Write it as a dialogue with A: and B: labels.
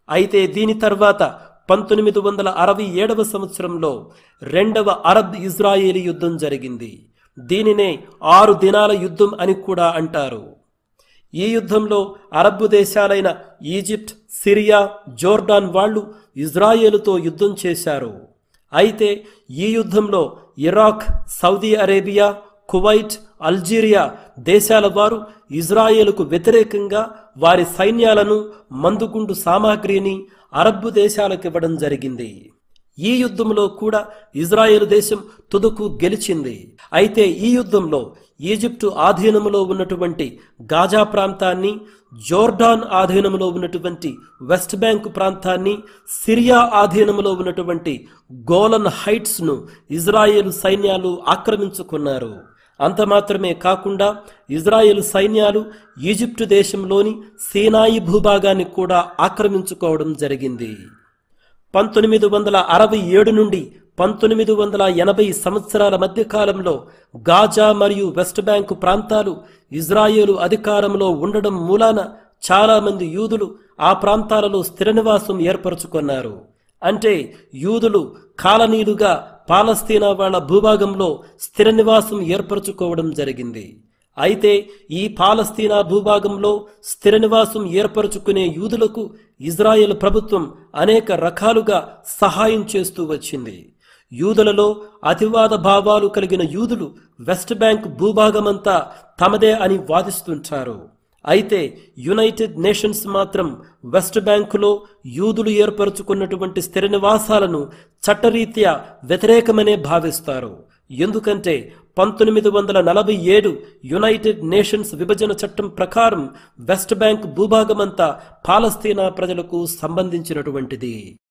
A: అయితే దీని తర్వాత పంతొమ్మిది వందల అరవై ఏడవ సంవత్సరంలో రెండవ అరబ్ ఇజ్రాయేలీ యుద్ధం జరిగింది దీనినే ఆరు దినాల యుద్ధం అని కూడా అంటారు ఈ యుద్ధంలో అరబ్బు దేశాలైన ఈజిప్ట్ సిరియా జోర్డాన్ వాళ్ళు ఇజ్రాయేలుతో యుద్ధం చేశారు అయితే ఈ యుద్ధంలో Iraq Saudi Arabia Kuwait Algeria దేశాల వారు ఇజ్రాయేలుకు వ్యతిరేకంగా వారి సైన్యాలను మందుగుండు సామాగ్రిని అరబ్బు దేశాలకు ఇవ్వడం జరిగింది ఈ యుద్ధంలో కూడా ఇజ్రాయెల్ దేశం తుదకు గెలిచింది అయితే ఈ యుద్ధంలో ఈజిప్టు ఆధీనంలో ఉన్నటువంటి గాజా ప్రాంతాన్ని జోర్డాన్ ఆధీనంలో ఉన్నటువంటి వెస్ట్ బ్యాంక్ ప్రాంతాన్ని సిరియా ఆధీనంలో ఉన్నటువంటి గోలన్ హైట్స్ ను ఇజ్రాయెల్ సైన్యాలు ఆక్రమించుకున్నారు అంత మాత్రమే కాకుండా ఇజ్రాయెల్ సైన్యాలు ఈజిప్టు దేశంలోని సీనాయి భూభాగాన్ని కూడా ఆక్రమించుకోవడం జరిగింది పంతొమ్మిది వందల అరవై ఏడు నుండి పంతొమ్మిది వందల ఎనభై సంవత్సరాల మధ్య కాలంలో గాజా మరియు వెస్ట్ బ్యాంకు ప్రాంతాలు ఇజ్రాయేలు అధికారంలో ఉండడం మూలాన చాలా మంది యూదులు ఆ ప్రాంతాలలో స్థిర నివాసం ఏర్పరచుకున్నారు అంటే యూదులు కాలనీలుగా పాలస్తీనా వాళ్ళ భూభాగంలో స్థిర నివాసం ఏర్పరచుకోవడం జరిగింది అయితే ఈ పాలస్తీనా భూభాగంలో స్థిర నివాసం ఏర్పరచుకునే యూదులకు ఇజ్రాయెల్ ప్రభుత్వం అనేక రకాలుగా సహాయం చేస్తూ వచ్చింది యూదులలో అతివాద భావాలు కలిగిన యూదులు వెస్ట్ బ్యాంక్ భూభాగమంతా తమదే అని వాదిస్తుంటారు అయితే యునైటెడ్ నేషన్స్ మాత్రం వెస్ట్ బ్యాంకులో యూదులు ఏర్పరచుకున్నటువంటి స్థిర నివాసాలను చట్టరీత్యా వ్యతిరేకమనే భావిస్తారు ఎందుకంటే పంతొమ్మిది వందల నలభై ఏడు యునైటెడ్ నేషన్స్ విభజన చట్టం ప్రకారం వెస్ట్ బ్యాంక్ భూభాగమంతా పాలస్తీనా ప్రజలకు సంబంధించినటువంటిది